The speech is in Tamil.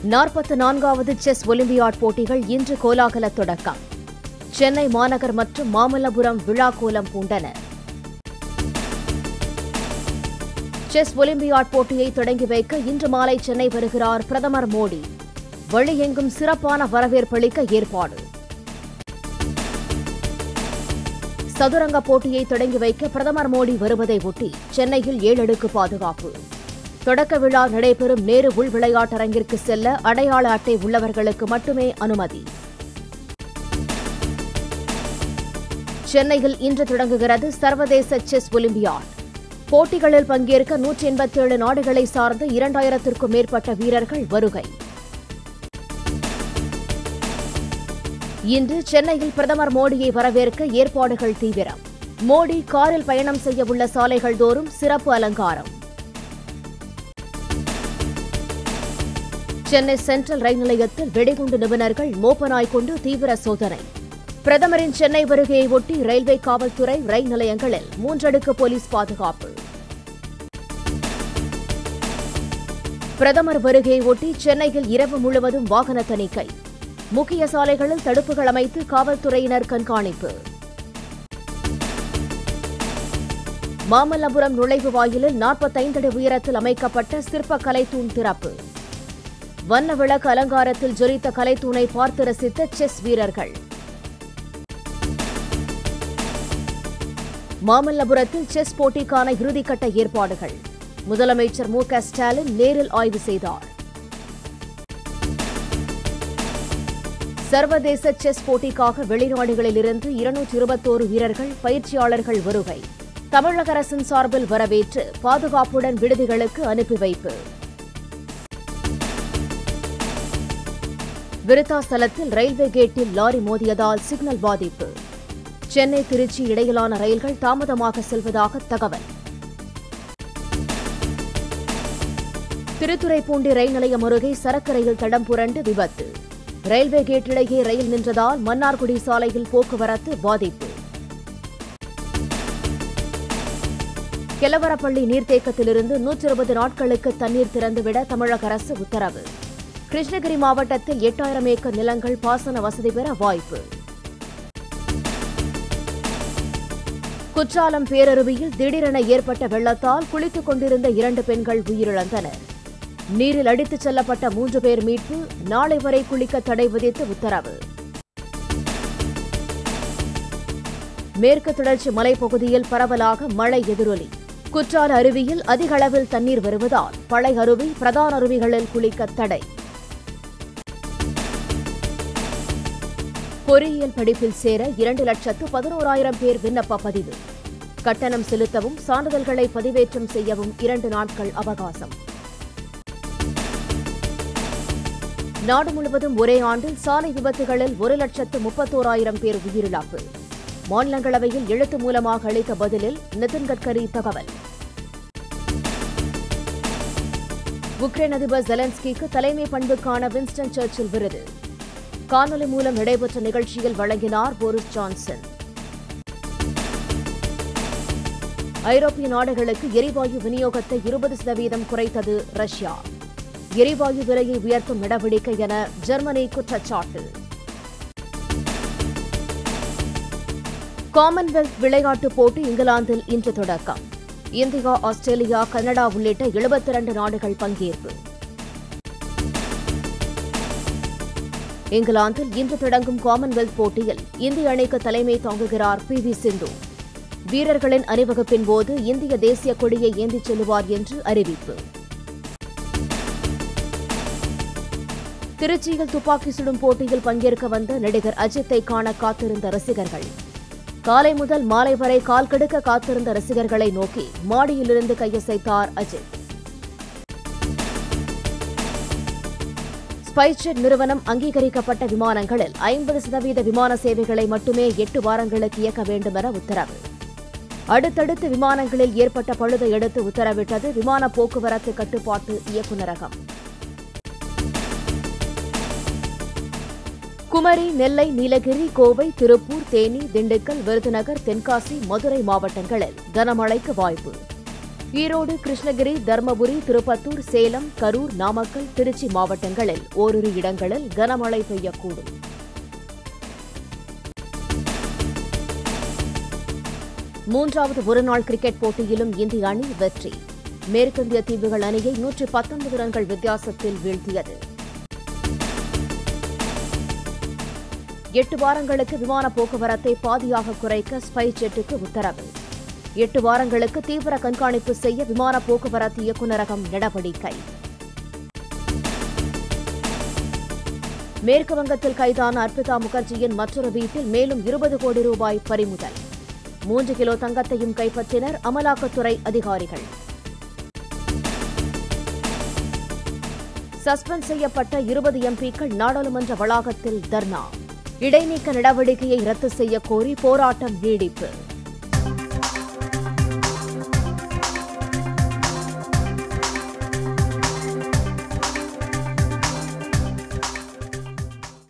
நாற்பத்து நான்காவது செஸ் ஒலிம்பியாட் போட்டிகள் இன்று கோலாகல தொடக்கம் சென்னை மாநகர் மற்றும் மாமல்லபுரம் விழா கோலம் பூண்டன செஸ் ஒலிம்பியாட் போட்டியை தொடங்கி வைக்க இன்று மாலை சென்னை வருகிறார் பிரதமர் மோடி வழியெங்கும் சிறப்பான வரவேற்பளிக்க ஏற்பாடு சதுரங்க போட்டியை தொடங்கி வைக்க பிரதமர் மோடி வருவதை ஒட்டி சென்னையில் ஏழடுக்கு பாதுகாப்பு தொடக்க விழா நடைபெறும் நேரு உள் விளையாட்டரங்கிற்கு செல்ல அடையாள அட்டை உள்ளவர்களுக்கு மட்டுமே அனுமதி சென்னையில் இன்று தொடங்குகிறது சர்வதேச செஸ் ஒலிம்பியாட் போட்டிகளில் பங்கேற்க நூற்றி எண்பத்தேழு நாடுகளை சார்ந்த இரண்டாயிரத்திற்கும் மேற்பட்ட வீரர்கள் வருகை இன்று சென்னையில் பிரதமர் மோடியை வரவேற்க ஏற்பாடுகள் தீவிரம் மோடி காரில் பயணம் செய்ய உள்ள சாலைகள் தோறும் சிறப்பு அலங்காரம் சென்னை சென்ட்ரல் ரயில் நிலையத்தில் வெடிகுண்டு நிபுணர்கள் மோப்பனாய் கொண்டு தீவிர சோதனை பிரதமரின் சென்னை வருகையை ஒட்டி ரயில்வே காவல்துறை ரயில் நிலையங்களில் மூன்றடுக்கு போலீஸ் பாதுகாப்பு பிரதமர் வருகையை ஒட்டி சென்னையில் இரவு முழுவதும் வாகன தணிக்கை முக்கிய சாலைகளில் தடுப்புகள் அமைத்து காவல்துறையினர் கண்காணிப்பு மாமல்லபுரம் நுழைவு வாயிலில் நாற்பத்தைந்து அடி உயரத்தில் அமைக்கப்பட்ட சிற்ப கலைத்தூண் திறப்பு வண்ண விளக்கு அலங்காரத்தில் ஜொலித்த கலைத்தூணை பார்த்து ரசித்த செஸ் வீரர்கள் மாமல்லபுரத்தில் செஸ் போட்டிக்கான இறுதிக்கட்ட ஏற்பாடுகள் முதலமைச்சர் மு க ஸ்டாலின் நேரில் ஆய்வு செய்தார் சர்வதேச செஸ் போட்டிக்காக வெளிநாடுகளில் இருந்து இருநூற்றி இருபத்தோரு வீரர்கள் பயிற்சியாளர்கள் வருகை தமிழக அரசின் சார்பில் வரவேற்று பாதுகாப்புடன் விடுதிகளுக்கு அனுப்பி வைப்பு விருத்தாசலத்தில் ரயில்வே கேட்டில் லாரி மோதியதால் சிக்னல் பாதிப்பு சென்னை திருச்சி இடையிலான ரயில்கள் தாமதமாக செல்வதாக தகவல் திருத்துறைப்பூண்டி ரயில் நிலையம் அருகே சரக்கு ரயில் தடம் புரண்டு விபத்து ரயில்வே கேட் இடையே ரயில் நின்றதால் மன்னார்குடி சாலையில் போக்குவரத்து பாதிப்பு கெலவரப்பள்ளி நீர்த்தேக்கத்திலிருந்து நூற்றி இருபது நாட்களுக்கு தண்ணீர் திறந்துவிட தமிழக அரசு உத்தரவு கிருஷ்ணகிரி மாவட்டத்தில் எட்டாயிரம் ஏக்கர் நிலங்கள் பாசன வசதி பெற வாய்ப்பு குற்றாலம் பேரருவியில் திடீரென ஏற்பட்ட வெள்ளத்தால் குளித்துக் கொண்டிருந்த இரண்டு பெண்கள் உயிரிழந்தனர் நீரில் அடித்துச் செல்லப்பட்ட மூன்று பேர் மீட்பு நாளை வரை குளிக்க தடை விதித்து உத்தரவு மேற்கு தொடர்ச்சி மலைப்பகுதியில் பரவலாக மழை எதிரொலி குற்றால அருவியில் அதிக அளவில் தண்ணீர் வருவதால் பழைய அருவி பிரதான அருவிகளில் குளிக்க தடை பொறியியல் படிப்பில் சேர இரண்டு லட்சத்து பதினோராயிரம் பேர் விண்ணப்ப பதிவு கட்டணம் செலுத்தவும் சான்றிதழ்களை பதிவேற்றம் செய்யவும் இரண்டு நாட்கள் அவகாசம் நாடு முழுவதும் ஒரே ஆண்டில் சாலை விபத்துகளில் ஒரு லட்சத்து முப்பத்தோராயிரம் பேர் உயிரிழப்பு மாநிலங்களவையில் எழுத்து மூலமாக அளித்த பதிலில் நிதின் கட்கரி தகவல் உக்ரைன் அதிபர் ஜெலன்ஸ்கிக்கு தலைமை பண்புக்கான வின்ஸ்டன் சர்ச்சில் விருது காணொலி மூலம் நடைபெற்ற நிகழ்ச்சியில் வழங்கினார் போரிஸ் ஜான்சன் ஐரோப்பிய நாடுகளுக்கு எரிவாயு விநியோகத்தை இருபது சதவீதம் குறைத்தது ரஷ்யா எரிவாயு விலையை உயர்த்தும் நடவடிக்கை என ஜெர்மனி குற்றச்சாட்டு காமன்வெல்த் விளையாட்டுப் போட்டி இங்கிலாந்தில் இன்று தொடக்கம் இந்தியா ஆஸ்திரேலியா கனடா உள்ளிட்ட எழுபத்தி இரண்டு நாடுகள் பங்கேற்பு இங்கிலாந்தில் இன்று தொடங்கும் காமன்வெல்த் போட்டியில் இந்திய அணிக்கு தலைமை தாங்குகிறார் பி வி சிந்து வீரர்களின் அணிவகுப்பின் போது இந்திய தேசிய கொடியை ஏந்திச் செல்லுவார் என்று அறிவிப்பு திருச்சியில் துப்பாக்கி சுடும் போட்டியில் பங்கேற்க வந்த நடிகர் அஜித்தை காண காத்திருந்த ரசிகர்கள் காலை முதல் மாலை வரை கால் கெடுக்க காத்திருந்த ரசிகர்களை நோக்கி மாடியிலிருந்து கையசைத்தார் அஜித் ஸ்பைஸ்ஜெட் நிறுவனம் அங்கீகரிக்கப்பட்ட விமானங்களில் ஐம்பது சதவீத விமான சேவைகளை மட்டுமே எட்டு வாரங்களுக்கு இயக்க வேண்டும் என உத்தரவு அடுத்தடுத்து விமானங்களில் ஏற்பட்ட பழுதை அடுத்து உத்தரவிட்டது விமான போக்குவரத்து கட்டுப்பாட்டு இயக்குநரகம் குமரி நெல்லை நீலகிரி கோவை திருப்பூர் தேனி திண்டுக்கல் விருதுநகர் தென்காசி மதுரை மாவட்டங்களில் கனமழைக்கு வாய்ப்பு ஈரோடு கிருஷ்ணகிரி தர்மபுரி திருப்பத்தூர் சேலம் கரூர் நாமக்கல் திருச்சி மாவட்டங்களில் ஓரிரு இடங்களில் கனமழை பெய்யக்கூடும் மூன்றாவது ஒருநாள் கிரிக்கெட் போட்டியிலும் இந்திய அணி வெற்றி மேற்கிந்திய தீவுகள் அணியை நூற்று பத்தொன்பது ரன்கள் வித்தியாசத்தில் வீழ்த்தியது எட்டு வாரங்களுக்கு விமான போக்குவரத்தை பாதியாக குறைக்க ஸ்பைஸ் ஜெட்டுக்கு உத்தரவு எட்டு வாரங்களுக்கு தீவிர கண்காணிப்பு செய்ய விமான போக்குவரத்து இயக்குநரகம் நடவடிக்கை மேற்கு வங்கத்தில் கைதான அர்ப்பிதா முகர்ஜியின் மற்றொரு வீட்டில் மேலும் இருபது கோடி ரூபாய் பறிமுதல் மூன்று கிலோ தங்கத்தையும் கைப்பற்றினர் அமலாக்கத்துறை அதிகாரிகள் சஸ்பெண்ட் செய்யப்பட்ட இருபது எம்பிக்கள் நாடாளுமன்ற வளாகத்தில் தர்ணா இடைநீக்க நடவடிக்கையை ரத்து செய்ய கோரி போராட்டம் நீடிப்பு